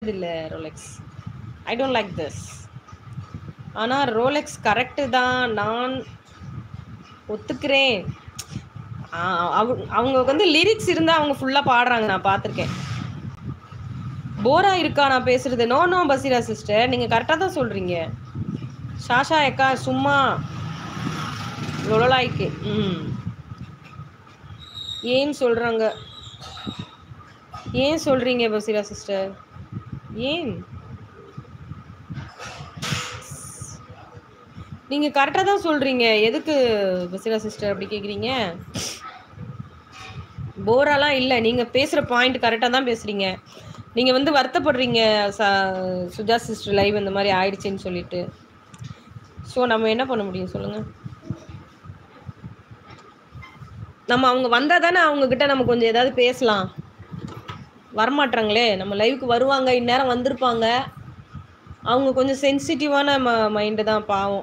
பிடிக்கிறது இல்லை Rolex I don't like this ஆனால் ரோலெக்ஸ் கரெக்டு தான் நான் ஒத்துக்கிறேன் ஆ, அவங்க அவங்க வந்து லிரிக்ஸ் இருந்தால் அவங்க ஃபுல்லாக பாடுறாங்க நான் பார்த்துருக்கேன் போரா இருக்கா நான் பேசுறது நோ நோ பசீரா சிஸ்டர் நீங்கள் கரெக்டாக தான் சொல்கிறீங்க ஷாஷா எக்கா சும்மா லொலலாய்க்கு ம் ஏன் சொல்கிறாங்க ஏன் சொல்கிறீங்க பசீரா சிஸ்டர் ஏன் நீங்கள் கரெக்டாக தான் சொல்கிறீங்க எதுக்கு பசீரா சிஸ்டர் அப்படி கேட்குறீங்க போராலாம் இல்லை நீங்கள் பேசுகிற பாயிண்ட் கரெக்டாக தான் பேசுகிறீங்க நீங்கள் வந்து வருத்தப்படுறீங்க ச சுஜா சிஸ்டர் லைவ் இந்த மாதிரி ஆயிடுச்சுன்னு சொல்லிட்டு ஸோ நம்ம என்ன பண்ண முடியும் சொல்லுங்கள் நம்ம அவங்க வந்தால் தானே அவங்கக்கிட்ட நம்ம கொஞ்சம் ஏதாவது பேசலாம் வரமாட்றாங்களே நம்ம லைவுக்கு வருவாங்க இந்நேரம் வந்திருப்பாங்க அவங்க கொஞ்சம் சென்சிட்டிவான ம மைண்டு தான் பாவம்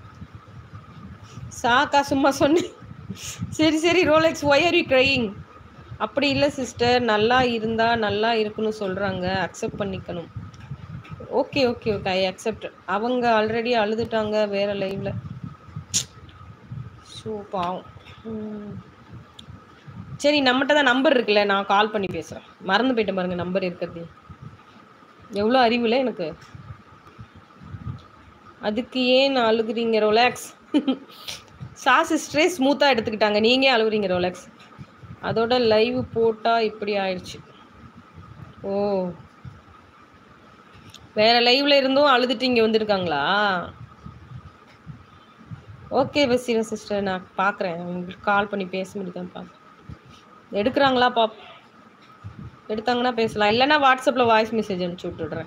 சாக்கா சும்மா சொன்னேன் சரி சரி Rolex why are you crying அப்படி இல்லை சிஸ்டர் நல்லா இருந்தால் நல்லா இருக்குன்னு சொல்கிறாங்க அக்செப்ட் பண்ணிக்கணும் okay okay okay I accept அவங்க ஆல்ரெடி அழுதுட்டாங்க வேறு லைவில் ஸோ பாவம் ம். சரி நம்மகிட்ட தான் நம்பர் இருக்குல்ல நான் கால் பண்ணி பேசுகிறேன் மறந்து போயிட்டேன் பாருங்க நம்பர் இருக்கிறது எவ்வளோ அறிவுல எனக்கு அதுக்கு ஏன் அழுகுறீங்க ரோலாக்ஸ் சா சிஸ்டரே ஸ்மூத்தாக எடுத்துக்கிட்டாங்க நீங்கள் அழுகுறீங்க ரோலாக்ஸ் அதோட லைவ் போட்டால் இப்படி ஆயிடுச்சு ஓ வேற லைவ்ல இருந்தும் அழுதுட்டு இங்கே வந்திருக்காங்களா ஓகே பசீரா சிஸ்டர் நான் பார்க்குறேன் உங்களுக்கு கால் பண்ணி பேச முடியுதான் பார்க்குறேன் எடுக்கிறாங்களா பாப் எடுத்தாங்கன்னா பேசலாம் இல்லைன்னா வாட்ஸ்அப்பில் வாய்ஸ் மெசேஜ் அனுப்பிச்சி விட்டுடுறேன்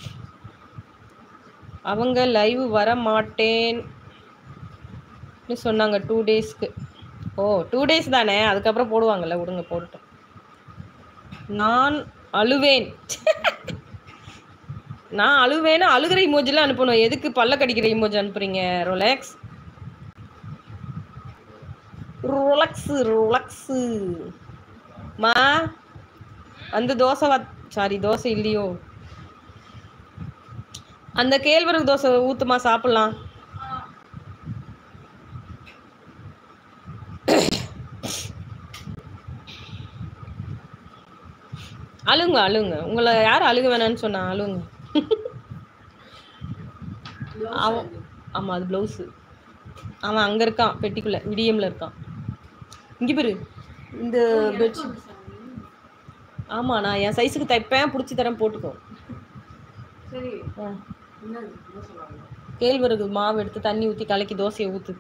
அவங்க லைவ் வர மாட்டேன்னு சொன்னாங்க டூ டேஸ்க்கு ஓ டூ டேஸ் தானே அதுக்கப்புறம் போடுவாங்கல்ல விடுங்க போட்டுட்டோம் நான் அழுவேன் நான் அழுவேன்னு அழுகிற இமோஜிலாம் அனுப்பணும் எதுக்கு பல்ல கடிக்கிற இமோஜி அனுப்புறீங்க ரோலெக்ஸ் ரோலக்ஸு ரோலக்ஸு மா அந்த தோசை வா சாரி தோசை இல்லையோ அந்த கேழ்வரகு தோசை ஊத்துமா சாப்பிடலாம் அழுங்க அழுங்க உங்களை யார் அழுக வேணாம்னு சொன்னா அழுங்க அவன் ஆமா அது ப்ளவுஸு அவன் அங்க இருக்கான் பெட்டிக்குள்ள விடியம்ல இருக்கான் இங்க பாரு இந்த பெட்ஷீட் ஆமா நான் என் சைஸுக்கு தைப்பேன் பிடிச்சி தரேன் போட்டுக்கோ சரி ஆ. என்ன என்ன சொல்றாங்க கேழ்வரகு மாவு எடுத்து தண்ணி ஊற்றி கலக்கி தோசையை ஊத்து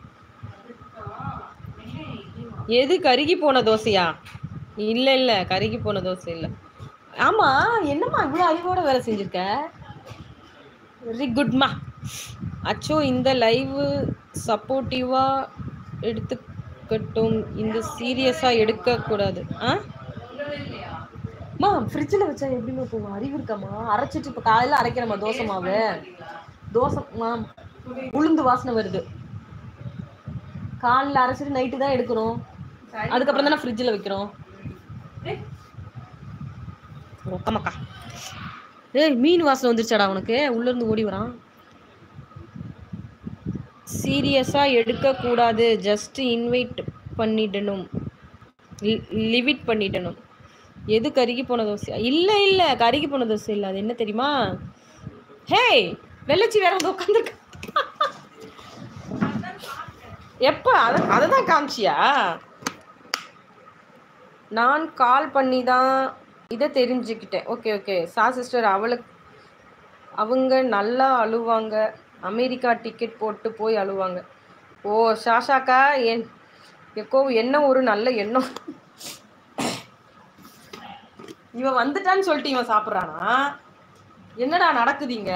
எது கருகி போன தோசையா இல்ல இல்ல கருகி போன தோசை இல்ல ஆமா என்னம்மா இவ்வளோ அறிவோட வேலை செஞ்சிருக்க வெரி குட்மா அச்சோ இந்த லைவ் சப்போர்ட்டிவா எடுத்துக்கட்டும் இந்த சீரியஸா எடுக்கக்கூடாது ஆ மா ஃப்ரிட்ஜில் வச்சா எப்படிம்மா போகும் அறிவு இருக்காம்மா அரைச்சிட்டு இப்போ காலையில் அரைக்கிறம்மா தோசை மாவு தோசை மா உளுந்து வாசனை வருது காலைல அரைச்சிட்டு நைட்டு தான் எடுக்கிறோம் அதுக்கப்புறம் தானே ஃப்ரிட்ஜில் வைக்கிறோம் ஒக்கமக்கா ஏய் மீன் வாசனை வந்துருச்சாடா உனக்கு உள்ள இருந்து ஓடி வரான் சீரியஸா எடுக்க கூடாது ஜஸ்ட் இன்வைட் பண்ணிடணும் லிவிட் பண்ணிடணும் எது கருகி போன தோசை இல்ல இல்ல கருகி போன தோசை இல்ல அது என்ன தெரியுமா ஹேய் வெள்ளச்சி வேற வந்து உட்காந்துருக்க எப்ப அத அதை தான் காமிச்சியா நான் கால் பண்ணி தான் இதை தெரிஞ்சுக்கிட்டேன் ஓகே ஓகே சா சிஸ்டர் அவளுக்கு அவங்க நல்லா அழுவாங்க அமெரிக்கா டிக்கெட் போட்டு போய் அழுவாங்க ஓ ஷாஷாக்கா என் எக்கோ என்ன ஒரு நல்ல எண்ணம் இவன் வந்துட்டான்னு சொல்லிட்டு இவன் சாப்பிட்றானா என்னடா நடக்குதுங்க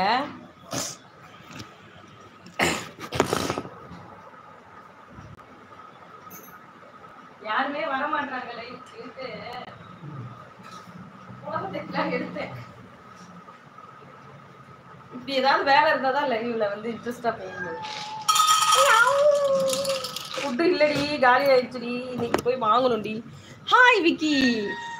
யாருமே வர மாட்டாங்களே இருக்கு போகிறதுக்கெல்லாம் எடுத்தேன் இப்படி ஏதாவது வேலை இருந்தால் தான் லைவ்ல வந்து இன்ட்ரெஸ்டாக போகுது ஃபுட்டு இல்லடி காலி ஆயிடுச்சுடி இன்னைக்கு போய் வாங்கணும்டி ஹாய் விக்கி